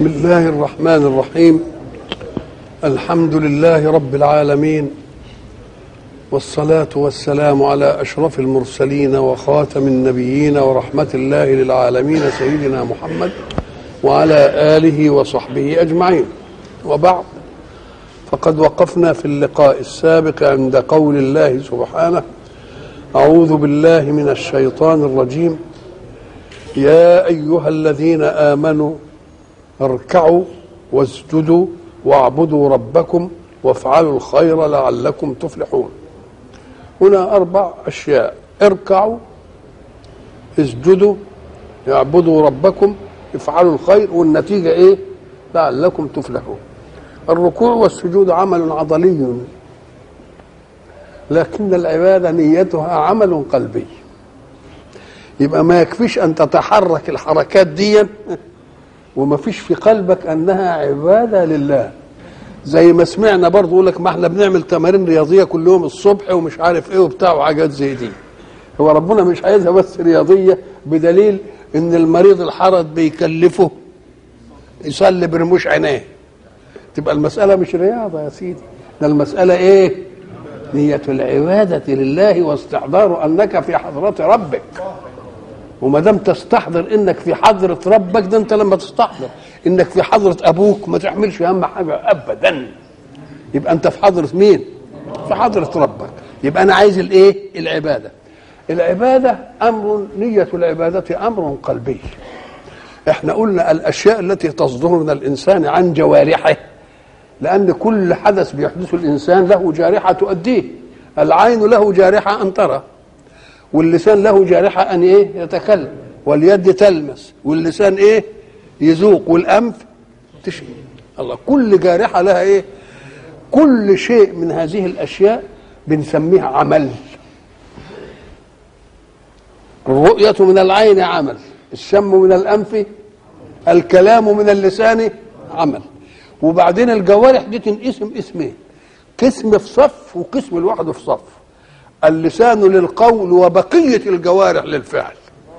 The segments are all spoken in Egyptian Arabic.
بسم الله الرحمن الرحيم الحمد لله رب العالمين والصلاة والسلام على أشرف المرسلين وخاتم النبيين ورحمة الله للعالمين سيدنا محمد وعلى آله وصحبه أجمعين وبعد فقد وقفنا في اللقاء السابق عند قول الله سبحانه أعوذ بالله من الشيطان الرجيم يا أيها الذين آمنوا اركعوا واسجدوا واعبدوا ربكم وافعلوا الخير لعلكم تفلحون هنا أربع أشياء اركعوا اسجدوا اعبدوا ربكم افعلوا الخير والنتيجة إيه لعلكم تفلحون الركوع والسجود عمل عضلي لكن العبادة نيتها عمل قلبي يبقى ما يكفيش أن تتحرك الحركات دي وما فيش في قلبك أنها عبادة لله زي ما سمعنا برضه يقول لك ما احنا بنعمل تمارين رياضيه كل يوم الصبح ومش عارف ايه وبتاع وحاجات زي دي هو ربنا مش عايزها بس رياضيه بدليل ان المريض الحرج بيكلفه يصلي برموش عينيه تبقى المساله مش رياضه يا سيدي ده المساله ايه نية العبادة لله واستحضار أنك في حضرة ربك وما دام تستحضر انك في حضره ربك ده انت لما تستحضر انك في حضره ابوك ما تحملش هم حاجه ابدا يبقى انت في حضره مين في حضره ربك يبقى انا عايز الايه العباده العباده امر نيه العباده امر قلبي احنا قلنا الاشياء التي تصدر من الانسان عن جوارحه لان كل حدث بيحدثه الانسان له جارحه تؤديه العين له جارحه ان ترى واللسان له جارحة أن إيه يتكلم واليد تلمس واللسان إيه يذوق والأنف تشم الله كل جارحة لها إيه كل شيء من هذه الأشياء بنسميها عمل الرؤية من العين عمل الشم من الأنف الكلام من اللسان عمل وبعدين الجوارح دي تنقسم اسمين قسم في صف وقسم لوحده في صف اللسان للقول وبقية الجوارح للفعل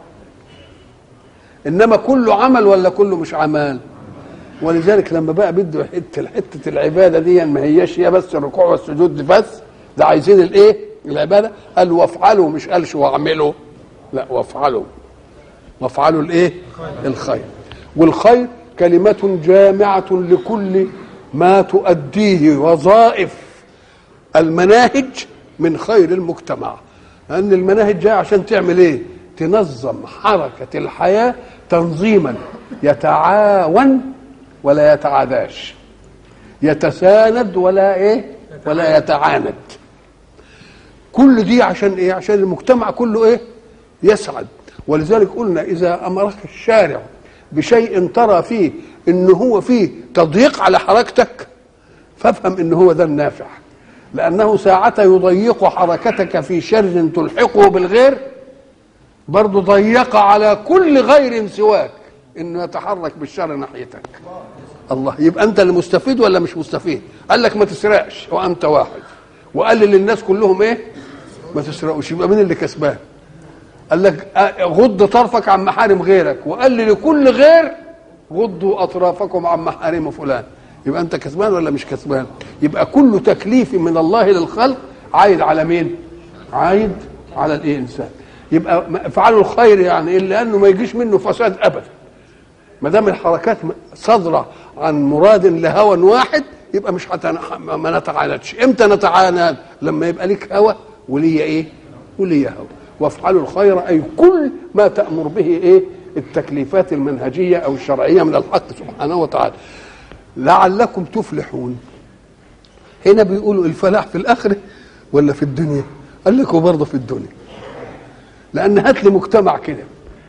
إنما كله عمل ولا كله مش عمل ولذلك لما بقى بده حته حته العباده دي ما هياش هي بس الركوع والسجود بس ده عايزين الايه العباده قال وافعلوا مش قالش واعملوا لا وافعلوا وافعلوا الايه الخير والخير كلمه جامعه لكل ما تؤديه وظائف المناهج من خير المجتمع لأن المناهج جاية عشان تعمل إيه؟ تنظم حركة الحياة تنظيما يتعاون ولا يتعاداش يتساند ولا إيه؟ ولا يتعاند كل دي عشان إيه؟ عشان المجتمع كله إيه؟ يسعد ولذلك قلنا إذا أمرك الشارع بشيء ترى فيه إن هو فيه تضييق على حركتك فافهم إن هو ده النافع لأنه ساعة يضيق حركتك في شر تلحقه بالغير برضه ضيق على كل غير سواك انه يتحرك بالشر ناحيتك الله يبقى انت اللي مستفيد ولا مش مستفيد قال لك ما تسرقش وانت واحد وقال للناس كلهم ايه ما تسرقوش يبقى مين اللي كسبان قال لك غض طرفك عن محارم غيرك وقال لكل غير غضوا اطرافكم عن محارم فلان يبقى انت كسبان ولا مش كسبان يبقى كل تكليف من الله للخلق عايد على مين عايد على الايه انسان يبقى افعلوا الخير يعني ايه لانه ما يجيش منه فساد ابدا ما دام الحركات صادره عن مراد لهوى واحد يبقى مش حتى ما نتعاندش امتى نتعاند لما يبقى ليك هوى وليا ايه وليا هوى وافعلوا الخير اي كل ما تامر به ايه التكليفات المنهجيه او الشرعيه من الحق سبحانه وتعالى لعلكم تفلحون هنا بيقولوا الفلاح في الاخره ولا في الدنيا قال لكم برضه في الدنيا لان هات لي مجتمع كده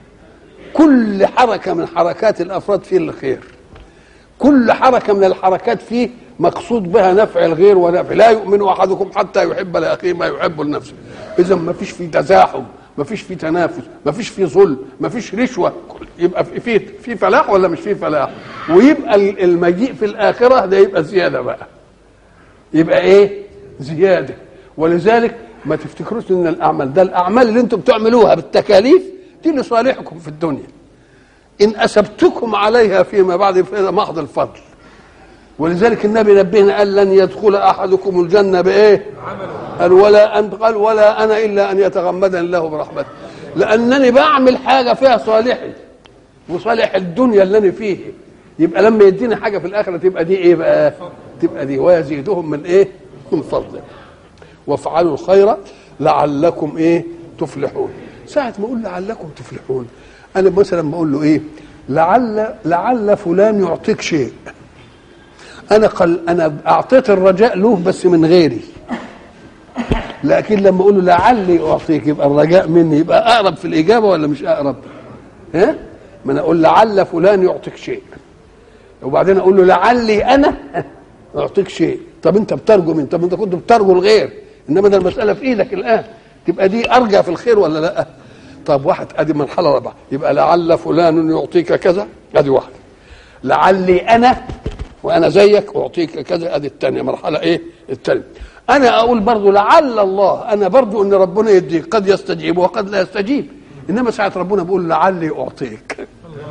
كل حركه من حركات الافراد فيه الخير كل حركه من الحركات فيه مقصود بها نفع الغير ونفع لا يؤمن احدكم حتى يحب لاخيه ما يحب لنفسه اذا ما فيش في تزاحم ما فيش في تنافس ما فيش في ظلم ما فيش رشوه يبقى في في, في فلاح ولا مش في فلاح ويبقى المجيء في الاخره ده يبقى زياده بقى يبقى ايه زياده ولذلك ما تفتكروش ان الاعمال ده الاعمال اللي انتم بتعملوها بالتكاليف دي لصالحكم في الدنيا ان اثبتكم عليها فيما بعد فهذا محض الفضل ولذلك النبي نبهنا قال لن يدخل احدكم الجنه بايه؟ قال ولا انت قال ولا انا الا ان يتغمدني الله برحمته لانني بعمل حاجه فيها صالحي وصالح الدنيا اللي انا فيه يبقى لما يديني حاجه في الاخره تبقى دي ايه بقى؟ تبقى دي ويزيدهم من ايه؟ من فضله وافعلوا الخير لعلكم ايه؟ تفلحون ساعة ما اقول لعلكم تفلحون انا مثلا بقول له ايه؟ لعل لعل فلان يعطيك شيء انا قل انا اعطيت الرجاء له بس من غيري لكن لما اقول له لعلي اعطيك يبقى الرجاء مني يبقى اقرب في الاجابه ولا مش اقرب؟ ها؟ ما انا اقول لعل فلان يعطيك شيء وبعدين اقول له لعلي انا اعطيك شيء طب انت بترجو من طب انت كنت بترجو الغير انما ده المساله في ايدك الان تبقى دي ارجى في الخير ولا لا طب واحد ادي مرحله رابعه يبقى لعل فلان يعطيك كذا ادي واحده لعلي انا وانا زيك اعطيك كذا ادي الثانيه مرحله ايه الثانيه انا اقول برضو لعل الله انا برضو ان ربنا يديك قد يستجيب وقد لا يستجيب انما ساعه ربنا بيقول لعلي اعطيك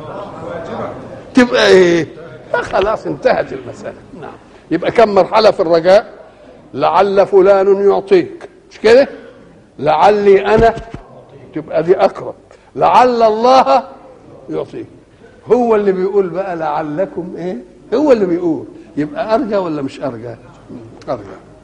تبقى ايه خلاص انتهت المساله نعم يبقى كم مرحله في الرجاء لعل فلان يعطيك مش كده لعلي انا تبقى دي اقرب لعل الله يعطيك هو اللي بيقول بقى لعلكم ايه هو اللي بيقول يبقى ارجى ولا مش ارجى ارجى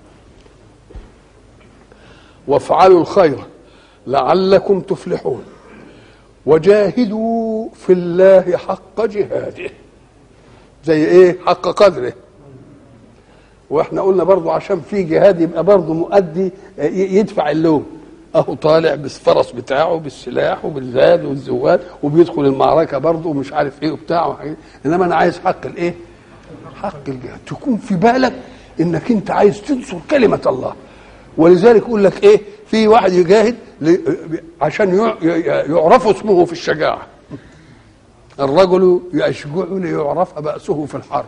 وافعلوا الخير لعلكم تفلحون وجاهدوا في الله حق جهاده زي ايه حق قدره واحنا قلنا برضو عشان في جهاد يبقى برضو مؤدي يدفع اللوم اهو طالع بالفرس بتاعه بالسلاح وبالزاد والزواد وبيدخل المعركه برضه ومش عارف ايه وبتاع وحاجة. انما انا عايز حق الايه؟ حق الجهاد تكون في بالك انك انت عايز تنصر كلمه الله ولذلك يقول لك ايه؟ في واحد يجاهد عشان يعرف اسمه في الشجاعه الرجل يشجع ليعرف بأسه في الحرب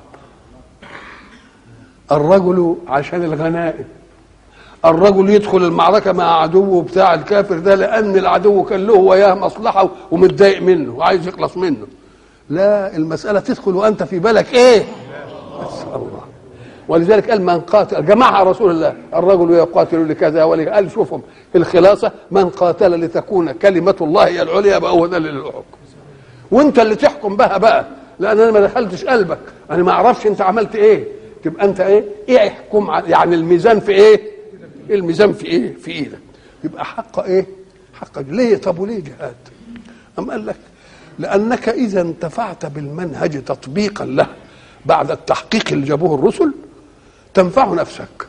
الرجل عشان الغنائم الرجل يدخل المعركه مع عدوه بتاع الكافر ده لان العدو كان له وياه مصلحه ومتضايق منه وعايز يخلص منه لا المساله تدخل وانت في بالك ايه بس الله ولذلك قال من قاتل جمعها رسول الله الرجل يقاتل لكذا ولكذا قال شوفهم الخلاصه من قاتل لتكون كلمه الله هي العليا بقى هو ده اللي الحكم وانت اللي تحكم بها بقى لان انا ما دخلتش قلبك انا ما اعرفش انت عملت ايه تبقى انت ايه ايه احكم يعني الميزان في ايه الميزان في ايه في ايدك يبقى حق ايه حق ليه طب وليه جهاد أم قال لك لأنك إذا انتفعت بالمنهج تطبيقا له بعد التحقيق اللي جابوه الرسل تنفع نفسك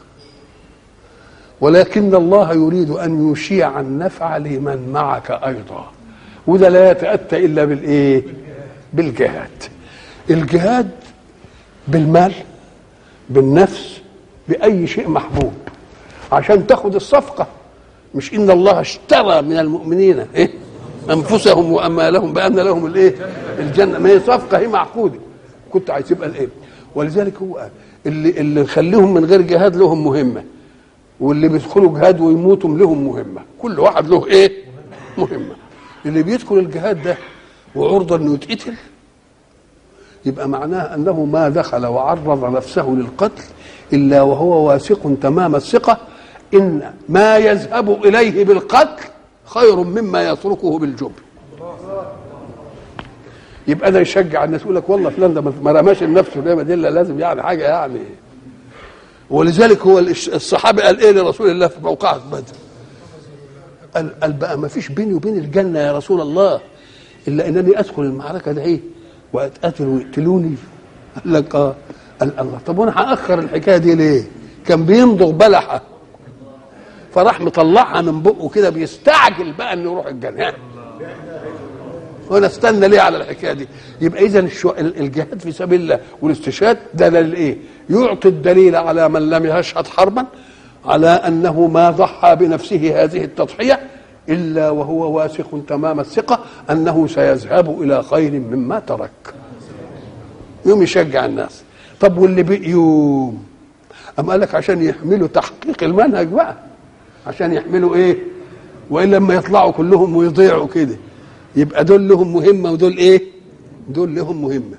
ولكن الله يريد أن يشيع النفع لمن معك أيضا وده لا يتأتى إلا بالإيه بالجهاد الجهاد بالمال بالنفس بأي شيء محبوب عشان تاخد الصفقة مش إن الله اشترى من المؤمنين إيه أنفسهم وأمالهم بأن لهم الإيه الجنة ما هي صفقة هي معقودة كنت عايز تبقى الإيه ولذلك هو قال اللي اللي نخليهم من غير جهاد لهم مهمة واللي بيدخلوا جهاد ويموتوا لهم مهمة كل واحد له إيه مهمة اللي بيدخل الجهاد ده وعرضة انه يتقتل يبقى معناه انه ما دخل وعرض نفسه للقتل الا وهو واثق تمام الثقه ان ما يذهب اليه بالقتل خير مما يتركه بالجبن يبقى ده يشجع الناس يقول لك والله فلان ده ما رماش لنفسه ده دي لازم يعني حاجه يعني ولذلك هو الصحابي قال ايه لرسول الله في موقعة بدر قال, قال بقى ما فيش بيني وبين الجنه يا رسول الله الا انني ادخل المعركه ده ايه واتقتل ويقتلوني قال لك اه قال الله طب وانا هاخر الحكايه دي ليه؟ كان بيمضغ بلحه فراح مطلعها من بقه كده بيستعجل بقى انه يروح الجنه وانا استنى ليه على الحكايه دي يبقى اذا الجهاد في سبيل الله والاستشهاد ده دليل ايه يعطي الدليل على من لم يشهد حربا على انه ما ضحى بنفسه هذه التضحيه الا وهو واثق تمام الثقه انه سيذهب الى خير مما ترك يوم يشجع الناس طب واللي بقي يوم أم قال لك عشان يحملوا تحقيق المنهج بقى عشان يحملوا ايه والا لما يطلعوا كلهم ويضيعوا كده يبقى دول لهم مهمه ودول ايه دول لهم مهمة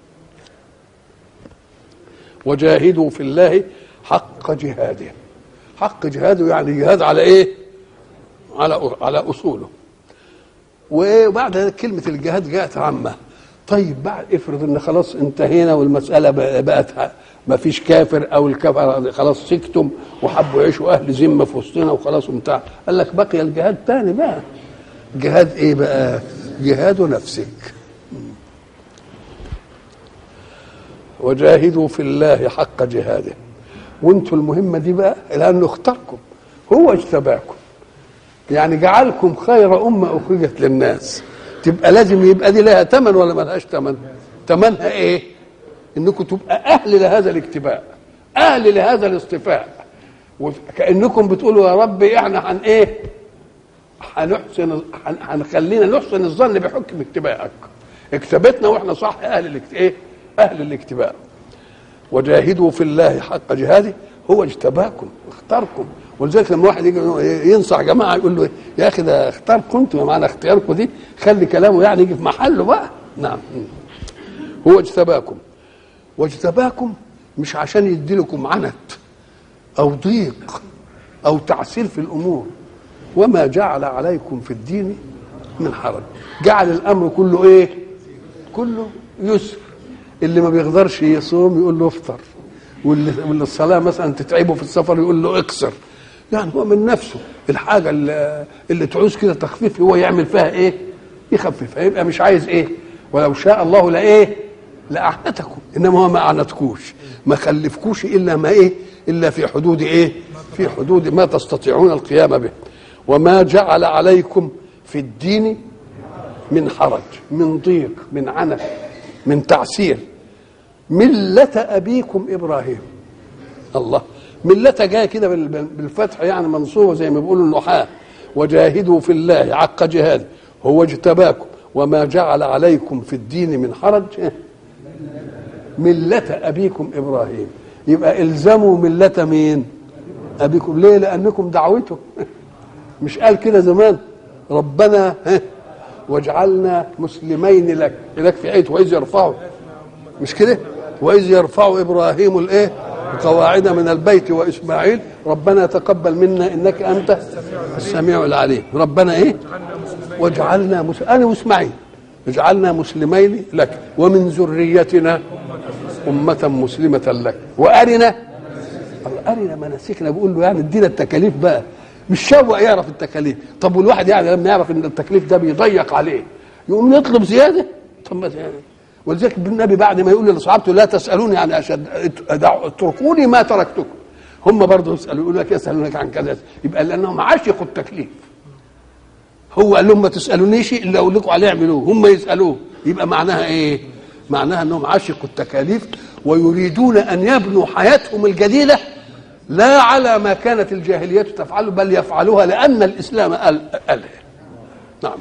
وجاهدوا في الله حق جهاده حق جهاده يعني جهاد على ايه على على اصوله وبعد ذلك كلمة الجهاد جاءت عامة طيب بعد افرض ان خلاص انتهينا والمسألة بقت ما فيش كافر او الكفر خلاص سكتم وحبوا يعيشوا اهل ذمة في وسطنا وخلاص وبتاع قال لك بقي الجهاد تاني بقى جهاد ايه بقى جهاد نفسك وجاهدوا في الله حق جهاده وانتوا المهمة دي بقى لانه اختاركم هو اجتباكم يعني جعلكم خير أمة أخرجت للناس تبقى لازم يبقى دي لها ثمن ولا ما لهاش ثمن ثمنها إيه إنكم تبقى أهل لهذا الاكتباء أهل لهذا الاصطفاء وكأنكم بتقولوا يا رب إحنا هن إيه هنحسن هنخلينا نحسن الظن بحكم اكتبائك اكتبتنا واحنا صح اهل الاكت... ايه اهل الاكتباء وجاهدوا في الله حق جهاده هو اجتباكم اختاركم ولذلك لما واحد يجي ينصح جماعه يقول له يا اخي ده اختاركم انتم معنى اختياركم دي خلي كلامه يعني يجي في محله بقى نعم هو اجتباكم واجتباكم مش عشان يدي لكم عنت او ضيق او تعسير في الامور وما جعل عليكم في الدين من حرج جعل الامر كله ايه كله يسر اللي ما بيقدرش يصوم يقول له افطر واللي, واللي الصلاه مثلا تتعبه في السفر يقول له اكسر يعني هو من نفسه الحاجه اللي, اللي تعوز كده تخفيف هو يعمل فيها ايه يخففها يبقى مش عايز ايه ولو شاء الله لايه لاعنتكم انما هو ما اعنتكوش ما خلفكوش الا ما ايه الا في حدود ايه في حدود ما تستطيعون القيام به وما جعل عليكم في الدين من حرج من ضيق من عنف من تعسير ملة أبيكم إبراهيم الله ملة جاية كده بالفتح يعني منصوبة زي ما بيقولوا النحاة وجاهدوا في الله حق جهاد هو اجتباكم وما جعل عليكم في الدين من حرج ملة أبيكم إبراهيم يبقى الزموا ملة مين أبيكم ليه لأنكم دعوته مش قال كده زمان ربنا واجعلنا مسلمين لك لك في آية وإذ يرفعوا مش كده وإذ يرفع إبراهيم الإيه القواعد من البيت وإسماعيل ربنا تقبل منا إنك أنت السميع العليم ربنا إيه واجعلنا مس... أنا وإسماعيل اجعلنا مسلمين لك ومن ذريتنا أمة مسلمة لك وأرنا أرنا مناسكنا بيقول له يعني ادينا التكاليف بقى مش شوق يعرف التكاليف طب والواحد يعني لما يعرف ان التكليف ده بيضيق عليه يقوم يطلب زياده طب ما يعني ولذلك النبي بعد ما يقول لاصحابته لا تسالوني عن اشد اتركوني ما تركتكم هم برضه يسالوا يقول لك يسالونك عن كذا يبقى لانهم عشقوا التكليف هو قال لهم ما تسالونيش الا اقول لكم عليه اعملوه هم يسالوه يبقى معناها ايه؟ معناها انهم عشقوا التكاليف ويريدون ان يبنوا حياتهم الجديده لا على ما كانت الجاهلية تفعله بل يفعلوها لأن الإسلام قال قال نعم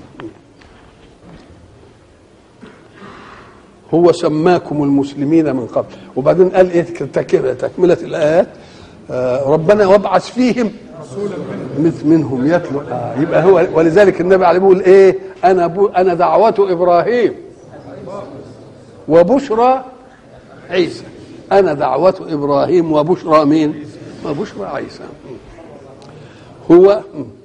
هو المسلمين من قبل وبعدين قال ايه كده تكملة الآيات آه ربنا وابعث فيهم مثل منهم يتلو آه يبقى هو ولذلك النبي عليه بيقول ايه انا بو انا دعوة ابراهيم وبشرى عيسى انا دعوة ابراهيم وبشرى مين وبشرى عيسى هو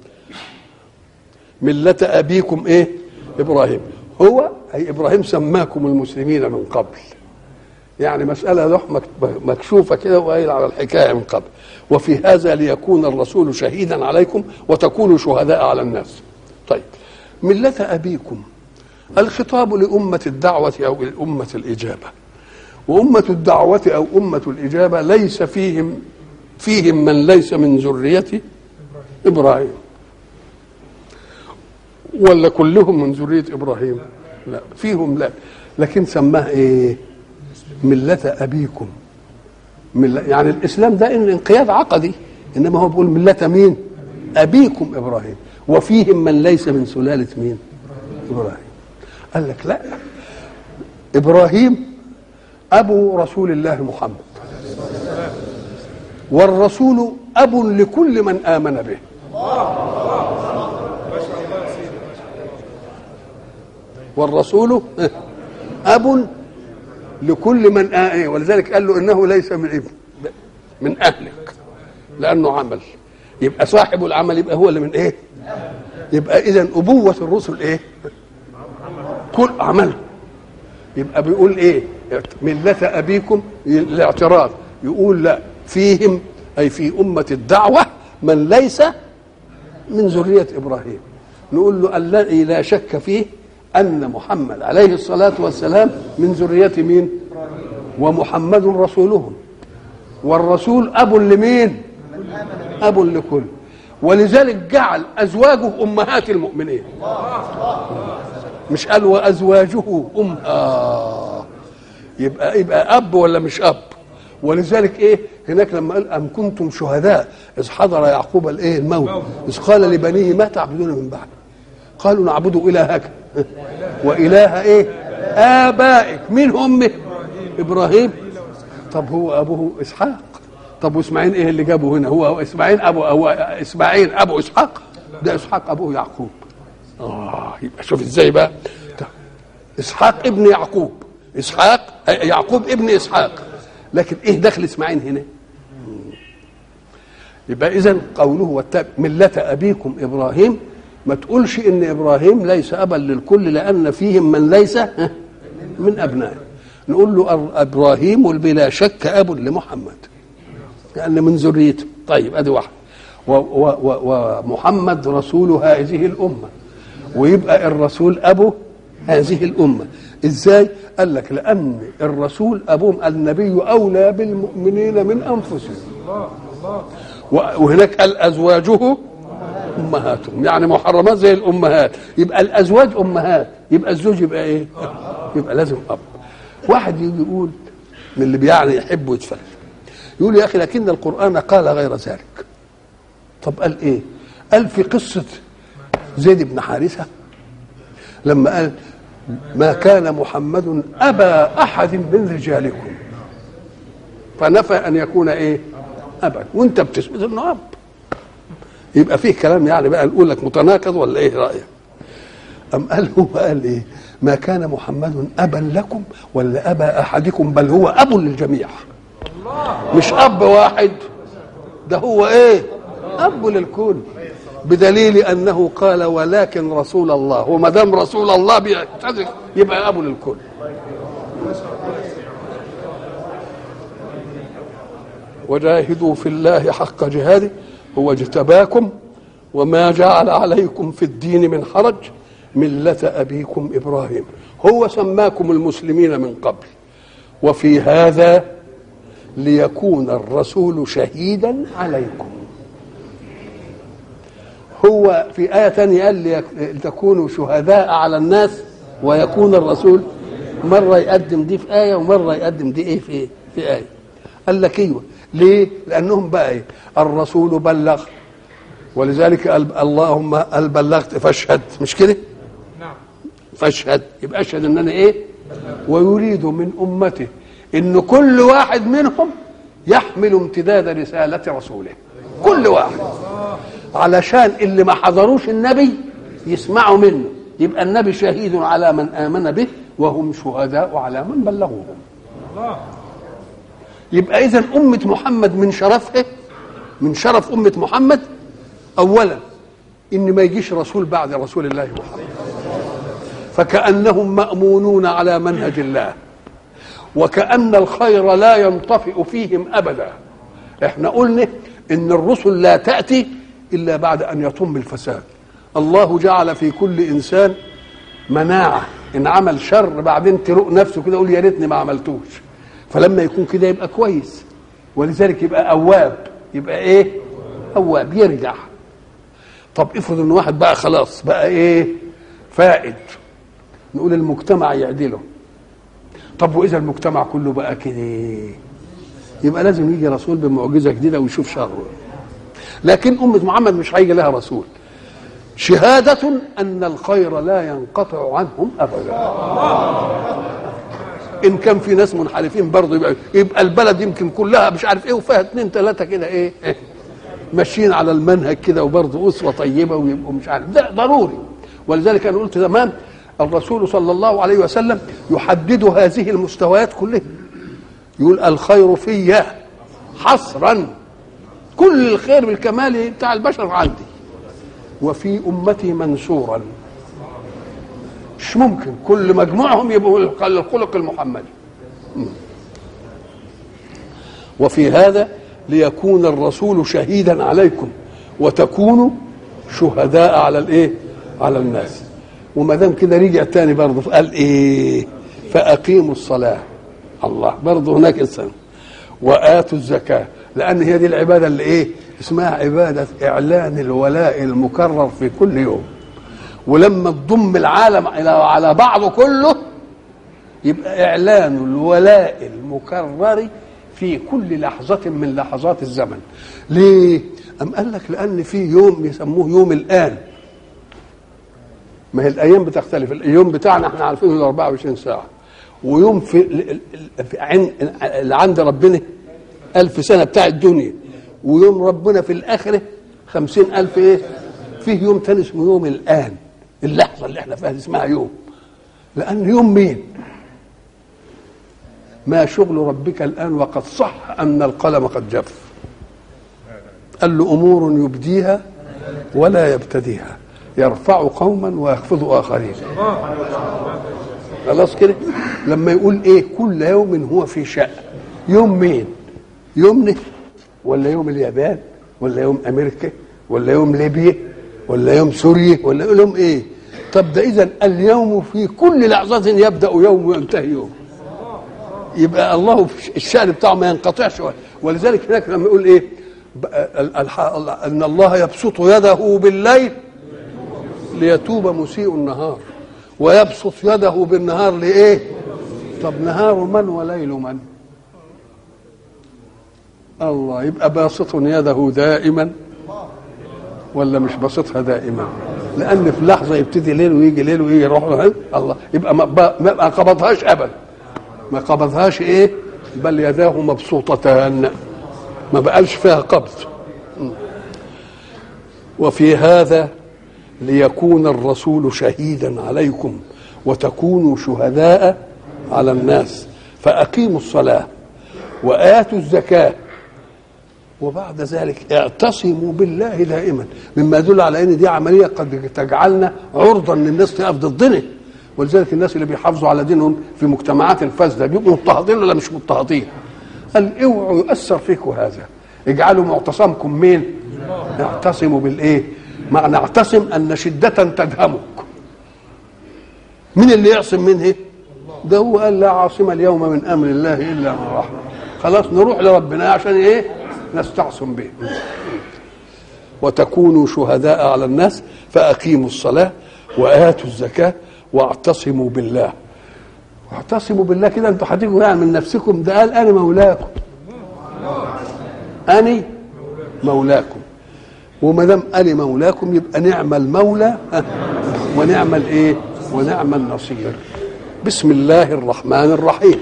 ملة أبيكم إيه إبراهيم هو أي إبراهيم سماكم المسلمين من قبل يعني مسألة له مكشوفة كده وقايل على الحكاية من قبل وفي هذا ليكون الرسول شهيدا عليكم وتكونوا شهداء على الناس طيب ملة أبيكم الخطاب لأمة الدعوة أو لأمة الإجابة وأمة الدعوة أو أمة الإجابة ليس فيهم فيهم من ليس من ذرية إبراهيم ولا كلهم من ذرية إبراهيم لا فيهم لا لكن سماه إيه ملة أبيكم ملة يعني الإسلام ده إن انقياد عقدي إنما هو بيقول ملة مين أبيكم إبراهيم وفيهم من ليس من سلالة مين إبراهيم قال لك لا إبراهيم أبو رسول الله محمد والرسول أب لكل من آمن به والرسول اب لكل من آه ولذلك قال له انه ليس من ابن من اهلك لانه عمل يبقى صاحب العمل يبقى هو اللي من ايه يبقى اذا ابوه الرسل ايه كل عملهم يبقى بيقول ايه ملة ابيكم الاعتراض يقول لا فيهم اي في امة الدعوة من ليس من ذرية ابراهيم نقول له الذي لا شك فيه ان محمد عليه الصلاة والسلام من ذرية مين ومحمد رسولهم والرسول اب لمين اب لكل ولذلك جعل ازواجه امهات المؤمنين مش قال وازواجه ام آه يبقى يبقى اب ولا مش اب ولذلك ايه هناك لما قال ام كنتم شهداء اذ حضر يعقوب الايه الموت اذ قال لبنيه ما تعبدون من بعد قالوا نعبد الهك واله ايه ابائك مين امه ابراهيم طب هو ابوه اسحاق طب واسماعيل ايه اللي جابه هنا هو اسماعيل ابو هو اسماعيل ابو اسحاق ده اسحاق ابوه يعقوب اه يبقى شوف ازاي بقى اسحاق ابن يعقوب اسحاق يعقوب ابن اسحاق لكن ايه دخل اسماعيل هنا يبقى اذا قوله واتبع مله ابيكم ابراهيم ما تقولش ان ابراهيم ليس ابا للكل لان فيهم من ليس من ابنائه نقول له ابراهيم بلا شك اب لمحمد لان من ذريته طيب ادي واحد ومحمد رسول هذه الامه ويبقى الرسول ابو هذه الامه ازاي قال لك لان الرسول ابوهم النبي اولى بالمؤمنين من انفسهم وهناك قال ازواجه امهاتهم يعني محرمات زي الامهات يبقى الازواج امهات يبقى الزوج يبقى ايه يبقى لازم اب واحد يجي يقول من اللي يعني يحب يتفلسف يقول يا اخي لكن القران قال غير ذلك طب قال ايه قال في قصه زيد بن حارثه لما قال ما كان محمد ابا احد من رجالكم فنفى ان يكون ايه ابا وانت بتثبت انه اب يبقى فيه كلام يعني بقى نقول لك متناقض ولا ايه رايك ام قال هو قال ايه ما كان محمد ابا لكم ولا ابا احدكم بل هو اب للجميع مش اب واحد ده هو ايه اب للكل بدليل انه قال ولكن رسول الله وما دام رسول الله بيعتذر يبقى ابو للكل وجاهدوا في الله حق جهاده هو اجتباكم وما جعل عليكم في الدين من حرج ملة أبيكم إبراهيم هو سماكم المسلمين من قبل وفي هذا ليكون الرسول شهيدا عليكم هو في آية ثانية قال لتكونوا شهداء على الناس ويكون الرسول مرة يقدم دي في آية ومرة يقدم دي إيه في في آية قال لك ايوه ليه؟ لأنهم بقى إيه؟ الرسول بلغ ولذلك قال اللهم هل بلغت فاشهد مش كده؟ نعم فاشهد يبقى اشهد ان انا ايه؟ ويريد من امته ان كل واحد منهم يحمل امتداد رسالة رسوله كل واحد علشان اللي ما حضروش النبي يسمعوا منه يبقى النبي شهيد على من آمن به وهم شهداء على من بلغوهم الله يبقى إذا أمة محمد من شرفها من شرف أمة محمد أولا إن ما يجيش رسول بعد رسول الله محمد فكأنهم مأمونون على منهج الله وكأن الخير لا ينطفئ فيهم أبدا احنا قلنا إن الرسل لا تأتي إلا بعد أن يطم الفساد الله جعل في كل إنسان مناعة إن عمل شر بعدين تروق نفسه كده يقول يا ريتني ما عملتوش فلما يكون كده يبقى كويس ولذلك يبقى أواب يبقى إيه؟ أواب يرجع طب افرض إن واحد بقى خلاص بقى إيه؟ فائد نقول المجتمع يعدله طب واذا المجتمع كله بقى كده يبقى لازم يجي رسول بمعجزه جديده ويشوف شره لكن امه محمد مش هيجي لها رسول شهاده ان الخير لا ينقطع عنهم ابدا ان كان في ناس منحرفين برضه يبقى, يبقى البلد يمكن كلها مش عارف ايه وفيها اثنين ثلاثه كده ايه ماشيين على المنهج كده وبرضه اسوه طيبه ويبقوا مش عارف ده ضروري ولذلك انا قلت زمان الرسول صلى الله عليه وسلم يحدد هذه المستويات كلها يقول الخير في حصرا كل الخير بالكمال بتاع البشر عندي وفي امتي منصورا مش ممكن كل مجموعهم يبقوا الخلق المحمدي وفي هذا ليكون الرسول شهيدا عليكم وتكونوا شهداء على الايه على الناس وما دام كده رجع تاني برضه قال ايه فاقيموا الصلاه الله برضه هناك انسان واتوا الزكاه لان هي دي العباده اللي ايه اسمها عباده اعلان الولاء المكرر في كل يوم ولما تضم العالم الى على بعضه كله يبقى اعلان الولاء المكرر في كل لحظة من لحظات الزمن ليه؟ أم قال لك لأن في يوم يسموه يوم الآن ما هي الأيام بتختلف اليوم بتاعنا احنا عارفينه ال 24 ساعة ويوم في, في عند ربنا ألف سنة بتاع الدنيا ويوم ربنا في الآخرة خمسين ألف إيه فيه يوم تاني اسمه يوم الآن اللحظة اللي احنا فيها اسمها يوم لأن يوم مين ما شغل ربك الآن وقد صح أن القلم قد جف قال له أمور يبديها ولا يبتديها يرفع قوما ويخفض آخرين خلاص كده لما يقول ايه كل يوم هو في شأن يوم مين يومنا ولا يوم اليابان ولا يوم امريكا ولا يوم ليبيا ولا يوم سوريا ولا يوم ايه طب ده اذا اليوم في كل لحظه يبدا يوم وينتهي يوم يبقى الله الشأن بتاعه ما ينقطعش ولذلك هناك لما يقول ايه ان الله يبسط يده بالليل ليتوب مسيء النهار ويبسط يده بالنهار لايه طب نهار من وليل من الله يبقى باسط يده دائما ولا مش باسطها دائما لان في لحظه يبتدي ليل ويجي ليل ويجي يروح الله يبقى ما قبضهاش ابدا ما قبضهاش ايه بل يداه مبسوطتان ما بقالش فيها قبض وفي هذا ليكون الرسول شهيدا عليكم وتكونوا شهداء على الناس فأقيموا الصلاة وآتوا الزكاة وبعد ذلك اعتصموا بالله دائما مما يدل على ان دي عمليه قد تجعلنا عرضا للناس تقف ضدنا ولذلك الناس اللي بيحافظوا على دينهم في مجتمعات الفاسده بيبقوا مضطهدين ولا مش مضطهدين قال اوعوا يؤثر فيكم هذا اجعلوا معتصمكم مين اعتصموا بالايه معنى اعتصم ان شده تدهمك مين اللي يعصم منه ده هو قال لا عاصم اليوم من امر الله الا من رحم خلاص نروح لربنا عشان ايه نستعصم به وتكونوا شهداء على الناس فاقيموا الصلاه واتوا الزكاه واعتصموا بالله واعتصموا بالله كده انتوا هتيجوا يعني من نفسكم ده قال انا مولاكم اني مولاكم وما دام اني مولاكم يبقى نعم المولى ونعم الايه ونعم النصير بسم الله الرحمن الرحيم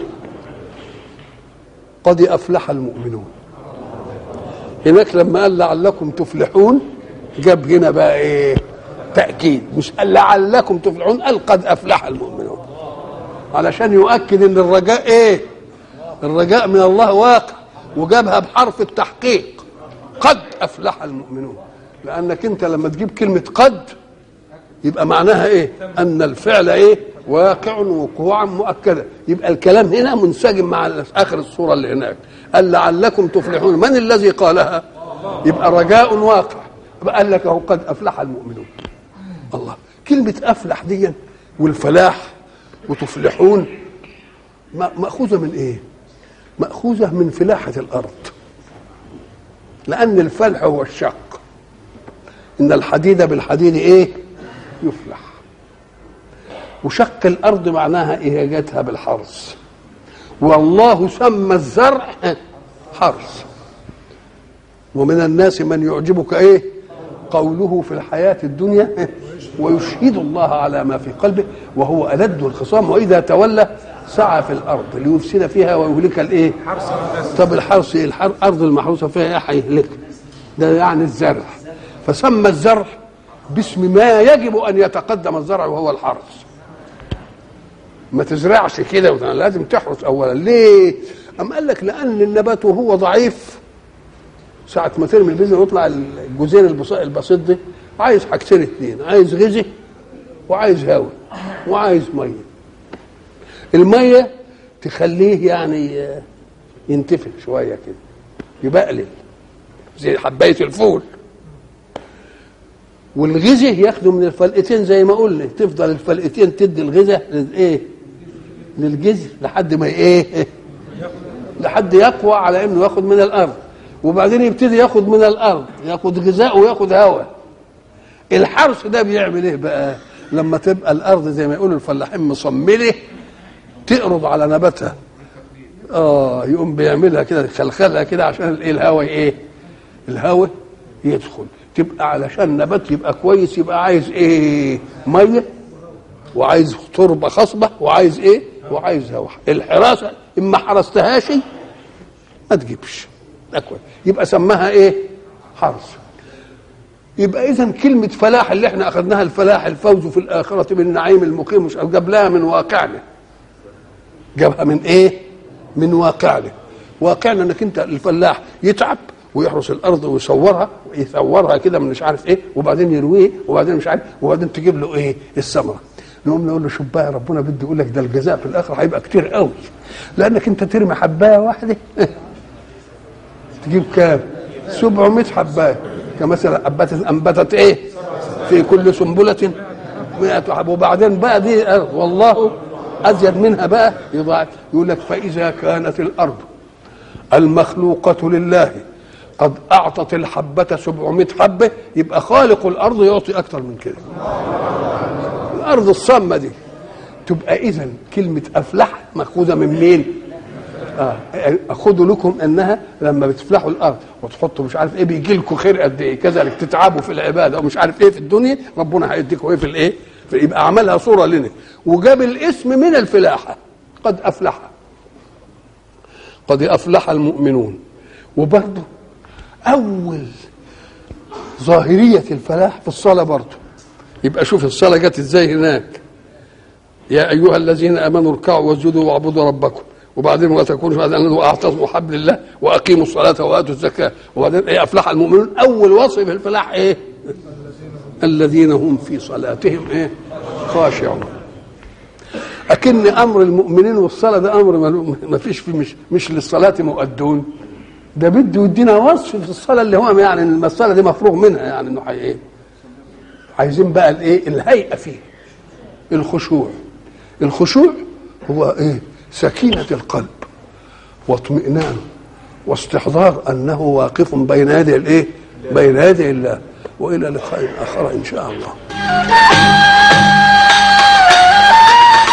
قد افلح المؤمنون هناك لما قال لعلكم تفلحون جاب هنا بقى ايه تأكيد مش قال لعلكم تفلحون قال قد أفلح المؤمنون علشان يؤكد ان الرجاء ايه الرجاء من الله واقع وجابها بحرف التحقيق قد أفلح المؤمنون لأنك أنت لما تجيب كلمة قد يبقى معناها ايه أن الفعل ايه واقع وقوعا مؤكدا يبقى الكلام هنا منسجم مع آخر الصورة اللي هناك قال لعلكم تفلحون من الذي قالها يبقى رجاء واقع قال لك اهو قد افلح المؤمنون الله كلمة أفلح دي والفلاح وتفلحون مأخوذة من إيه؟ مأخوذة من فلاحة الأرض لأن الفلح هو الشق إن الحديد بالحديد إيه؟ يفلح وشق الأرض معناها إهاجتها بالحرث والله سمى الزرع حرث ومن الناس من يعجبك ايه قوله في الحياة الدنيا ويشهد الله على ما في قلبه وهو ألد الخصام وإذا تولى سعى في الأرض ليفسد فيها ويهلك الإيه؟ طب الحرث إيه؟ الأرض المحروسة فيها إيه هيهلك ده يعني الزرع فسمى الزرع باسم ما يجب أن يتقدم الزرع وهو الحرث ما تزرعش كده وت- لازم تحرس اولا ليه ام قال لك لان النبات وهو ضعيف ساعة ما ترمي البذر ويطلع الجزير البس- البسيط ده عايز حاجتين اتنين عايز غذاء وعايز هواء وعايز ميه الميه تخليه يعني آه، ينتفخ شويه كده يبقلل زي حبايه الفول والغذاء ياخده من الفلقتين زي ما قلنا تفضل الفلقتين تدي الغذاء للايه للجذر لحد ما ايه لحد يقوى على انه ياخد من الارض وبعدين يبتدي ياخد من الارض ياخد غذاء وياخد هواء الحرث ده بيعمل ايه بقى لما تبقى الارض زي ما يقولوا الفلاحين مصمله تقرض على نباتها اه يقوم بيعملها كده يخلخلها كده عشان الايه الهواء ايه الهواء يدخل تبقى علشان نبات يبقى كويس يبقى عايز ايه ميه وعايز تربه خصبه وعايز ايه وعايز هواء الحراسه اما حرستهاش ما تجيبش ده كويس يبقى سماها ايه حرس يبقى اذا كلمه فلاح اللي احنا اخذناها الفلاح الفوز في الاخره بالنعيم المقيم مش جاب لها من واقعنا جابها من ايه من واقعنا واقعنا انك انت الفلاح يتعب ويحرس الارض ويصورها ويثورها كده من مش عارف ايه وبعدين يرويه وبعدين مش عارف وبعدين تجيب له ايه الثمره نقوم نقول له شوف بقى ربنا بده يقول لك ده الجزاء في الاخره هيبقى كتير قوي لانك انت ترمي حبايه واحده تجيب كام 700 حبايه كمثلا حبات انبتت ايه في كل سنبله 100 حب وبعدين بقى دي والله ازيد منها بقى يضاعف يقول لك فاذا كانت الارض المخلوقه لله قد اعطت الحبه 700 حبه يبقى خالق الارض يعطي اكثر من كده الارض الصامه دي تبقى اذا كلمه افلح ماخوذه من مين اه خدوا لكم انها لما بتفلحوا الارض وتحطوا مش عارف ايه بيجي لكم خير قد ايه كذلك تتعبوا في العباده ومش عارف ايه في الدنيا ربنا هيديكم ايه في الايه في يبقى عملها صوره لنا وجاب الاسم من الفلاحه قد افلح قد افلح المؤمنون وبرضه اول ظاهريه الفلاح في الصلاه برضه يبقى شوف الصلاه جت ازاي هناك يا ايها الذين امنوا اركعوا واسجدوا واعبدوا ربكم وبعدين ولا تكونوا بعد واعتصموا حبل الله واقيموا الصلاه واتوا الزكاه وبعدين ايه افلح المؤمنون اول وصف في الفلاح ايه؟ الذين هم في صلاتهم ايه؟ خاشعون أكن أمر المؤمنين والصلاة ده أمر ما فيش فيه مش مش للصلاة مؤدون ده بده يدينا وصف في الصلاة اللي هو يعني إن الصلاة دي مفروغ منها يعني إنه حي إيه؟ عايزين بقى الإيه؟ الهيئة فيه الخشوع الخشوع هو إيه؟ سكينة القلب واطمئنان واستحضار أنه واقف بين يدي الإيه؟ بين يدي الله وإلى لقاء آخر إن شاء الله